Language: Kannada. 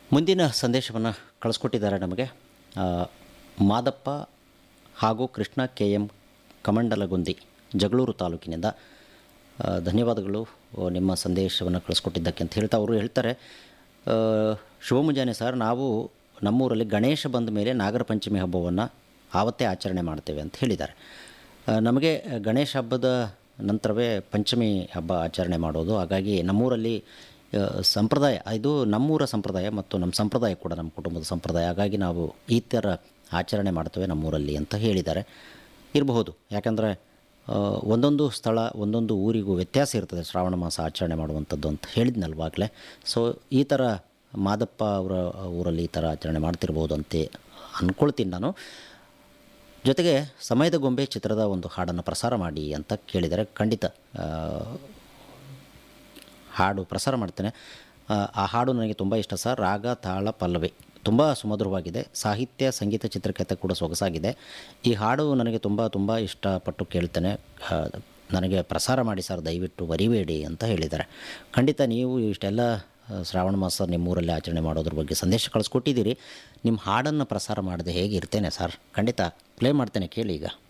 ಮುಂದಿನ ಸಂದೇಶವನ್ನು ಕಳಿಸ್ಕೊಟ್ಟಿದ್ದಾರೆ ನಮಗೆ ಆ, ಮಾದಪ್ಪ ಹಾಗೂ ಕೃಷ್ಣ ಕೆ ಎಂ ಕಮಂಡಲಗುಂದಿ ಜಗಳೂರು ತಾಲೂಕಿನಿಂದ ಆ, ಧನ್ಯವಾದಗಳು ಆ, ನಿಮ್ಮ ಸಂದೇಶವನ್ನು ಕಳಿಸ್ಕೊಟ್ಟಿದ್ದಕ್ಕೆ ಅಂತ ಹೇಳ್ತಾ ಅವರು ಹೇಳ್ತಾರೆ ಆ, ಶುಭ ಮುಂಜಾನೆ ಸರ್ ನಾವು ನಮ್ಮೂರಲ್ಲಿ ಗಣೇಶ ಬಂದ ಮೇಲೆ ನಾಗರ ಪಂಚಮಿ ಹಬ್ಬವನ್ನು ಆವತ್ತೇ ಆಚರಣೆ ಮಾಡ್ತೇವೆ ಅಂತ ಹೇಳಿದ್ದಾರೆ ಆ, ನಮಗೆ ಗಣೇಶ ಹಬ್ಬದ ನಂತರವೇ ಪಂಚಮಿ ಹಬ್ಬ ಆಚರಣೆ ಮಾಡೋದು ಹಾಗಾಗಿ ನಮ್ಮೂರಲ್ಲಿ ಆ, ಸಂಪ್ರದಾಯ ಇದು ನಮ್ಮೂರ ಸಂಪ್ರದಾಯ ಮತ್ತು ನಮ್ಮ ಸಂಪ್ರದಾಯ ಕೂಡ ನಮ್ಮ ಕುಟುಂಬದ ಸಂಪ್ರದಾಯ ಹಾಗಾಗಿ ನಾವು ಈ ಥರ ಆಚರಣೆ ಮಾಡ್ತೇವೆ ನಮ್ಮೂರಲ್ಲಿ ಅಂತ ಹೇಳಿದ್ದಾರೆ ಇರಬಹುದು ಯಾಕಂದರೆ ಆ, ಒಂದೊಂದು ಸ್ಥಳ ಒಂದೊಂದು ಊರಿಗೂ ವ್ಯತ್ಯಾಸ ಇರ್ತದೆ ಶ್ರಾವಣ ಮಾಸ ಆಚರಣೆ ಮಾಡುವಂಥದ್ದು ಅಂತ ಹೇಳಿದ್ನಲ್ವಾಗಲೇ ಸೊ ಈ ಥರ ಮಾದಪ್ಪ ಅವರ ಊರಲ್ಲಿ ಈ ಥರ ಆಚರಣೆ ಮಾಡ್ತಿರ್ಬೋದು ಅಂತ ಅಂದ್ಕೊಳ್ತೀನಿ ನಾನು ಜೊತೆಗೆ ಸಮಯದ ಗೊಂಬೆ ಚಿತ್ರದ ಒಂದು ಹಾಡನ್ನು ಪ್ರಸಾರ ಮಾಡಿ ಅಂತ ಕೇಳಿದರೆ ಖಂಡಿತ ಆ, ಹಾಡು ಪ್ರಸಾರ ಮಾಡ್ತೇನೆ ಆ, ಆ ಹಾಡು ನನಗೆ ತುಂಬ ಇಷ್ಟ ಸರ್ ರಾಗ ತಾಳ ಪಲ್ಲವಿ ತುಂಬ ಸುಮಧುರವಾಗಿದೆ ಸಾಹಿತ್ಯ ಸಂಗೀತ ಚಿತ್ರಕಥೆ ಕೂಡ ಸೊಗಸಾಗಿದೆ ಈ ಹಾಡು ನನಗೆ ತುಂಬ ತುಂಬ ಇಷ್ಟಪಟ್ಟು ಕೇಳ್ತೇನೆ ಆ, ನನಗೆ ಪ್ರಸಾರ ಮಾಡಿ ಸರ್ ದಯವಿಟ್ಟು ಮರಿಬೇಡಿ ಅಂತ ಹೇಳಿದ್ದಾರೆ ಖಂಡಿತ ನೀವು ಇಷ್ಟೆಲ್ಲ ಆ, ಶ್ರಾವಣ ಮಾಸ ನಿಮ್ಮೂರಲ್ಲಿ ಆಚರಣೆ ಮಾಡೋದ್ರ ಬಗ್ಗೆ ಸಂದೇಶ ಕಳಿಸ್ಕೊಟ್ಟಿದ್ದೀರಿ ನಿಮ್ಮ ಹಾಡನ್ನು ಪ್ರಸಾರ ಮಾಡದೆ ಹೇಗೆ ಇರ್ತೇನೆ ಸರ್ ಖಂಡಿತ ಪ್ಲೇ ಮಾಡ್ತೇನೆ ಕೇಳಿ ಈಗ